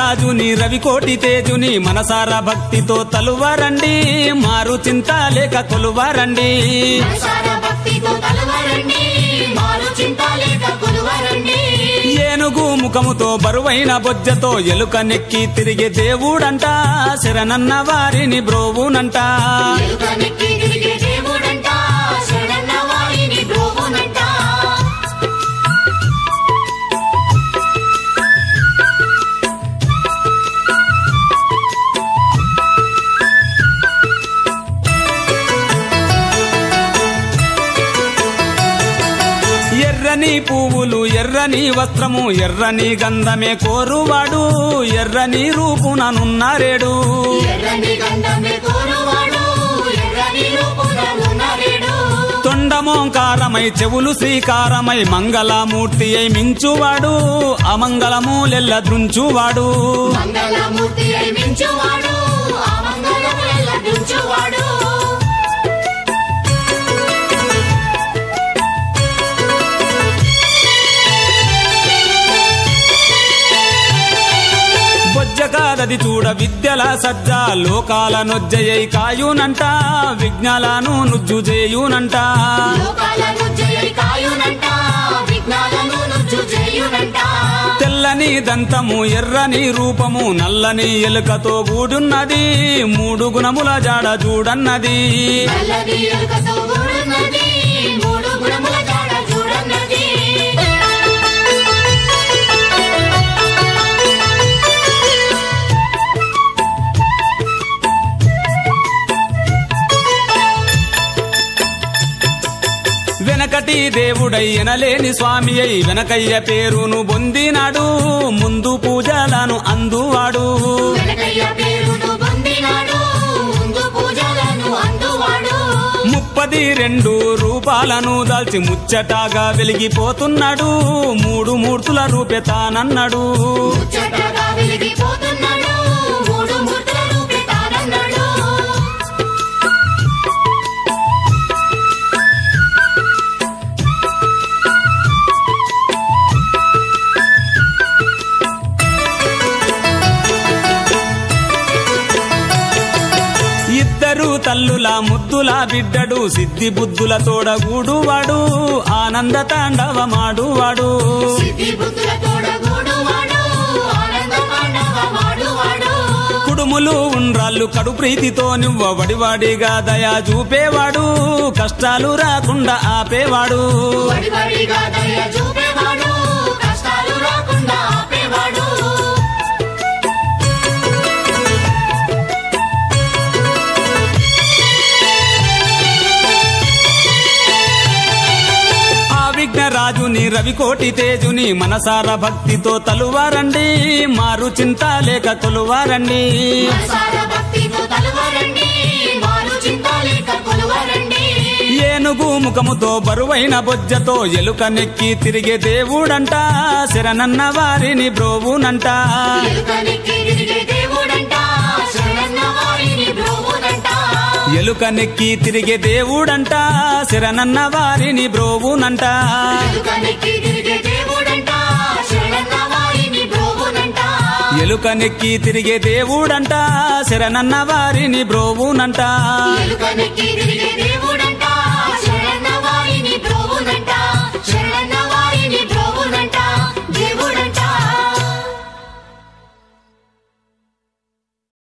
రాజుని రవికోటి తేజుని మనసార భక్తితో తలువారండి మారు చింత లేక కొలువారండి మనసారా భక్తితో తలవరండి మారు చింత లేక కొలువరండి ఏనుగు ముఖముతో బరువైన బొజ్జతో ఎలుక నెక్కి తిరిగే దేవుడంట శరణన్న వారిని బ్రోవునంట ఎలుక నెక్కి తిరిగే దేవుడంట శరణన్న వారిని బ్రోవునంట ఎర్రని పువ్వులు ఎర్రని వస్త్రము ఎర్రని గంధమే కోరువాడు ఎర్రని రూపుననున్నారేడు ఎర్రని గంధమే కోరువాడు ఎర్రని రూపున ఉన్నరేడు తొండమోంకారమై చెవులు శ్రీకారమై మంగళమూర్తి అయి మించువాడు అమంగళములెల్ల దృంచువాడు మంగళమూర్తి అయి మించువాడు ఆ మంగళములెల్ల దించువాడు బొజ్జ కాదది చూడ విద్యల సజ్జ లోకాల నొజ్జయై కాయునంట విజ్ఞాలను నుజ్జు చేయునంట లోకాలను జయ కాయునంట విఘ్నాలను నుజ్జు చేయునంట తెల్లని దంతము ఎర్రని రూపము నల్లని ఎలుకతో కూడున్నది మూడు గుణముల జాడ చూడన్నది నల్లని ఎలుకతో కూడున్నది మూడు గుణముల జాడ చూడన్నది వెనకటి దేవుడై ఎనలేని స్వామి అయి వెనకయ్య పేరును పొందినాడు ముందు పూజలను అందువాడు వెనకయ్య పేరును పొందినాడు ముందు పూజలను అందువాడు ముప్పది రెండు రూపాలను దాల్చి ముచ్చటాగా వెలిగిపోతున్నాడు మూడు మూర్తుల రూపెతానన్నాడు ముచ్చటగా వెలిగిపోతున్నాడు మూడు మూర్తుల రూపే తానన్నాడు ఇద్దరు తల్లుల ముద్దుల బిడ్డడు సిద్ధి బుద్ధుల తోడగూడువాడు ఆనంద తాండవమాడువాడు సిద్ధి బుద్ధుల తోడగూడువాడు ఆనంద తాండవమాడువాడు కుడుములు ఉండ్రాళ్ళు కడు ప్రీతితో నువ్వ వడివాడిగా దయా చూపేవాడు కష్టాలు రాకుండా ఆపేవాడు వడివడిగా దయ చూపేవాడు కష్టాలు రాకుండా ఆపేవాడు ఆ విఘ్నరాజుని రవికోటి తేజుని మనసార భక్తితో తలువారండి మారు చింత లేక కొలువారండి మనసార భక్తితో తలువరండి మారు చింత లేక కొలువరండి ఏనుగు ముఖముతో బరువైన బొజ్జతో ఎలుక నెక్కి తిరిగే దేవుడంట శరణన్న వారిని బ్రోవునంట ఎలుక నెక్కి తిరిగే దేవుడంట శరణన్న వారిని బ్రోవునంట ఎలుక నెక్కి తిరిగే దేవుడంట శరణన్న వారిని బ్రోవునంట ఎలుక నెక్కి తిరిగే దేవుడంట శరణన్న వారిని బ్రోవునంట ఎలుక నెక్కి తిరిగే దేవుడంట శరణన్న వారిని బ్రోవునంట ఎలుక నెక్కి తిరిగే దేవుడంట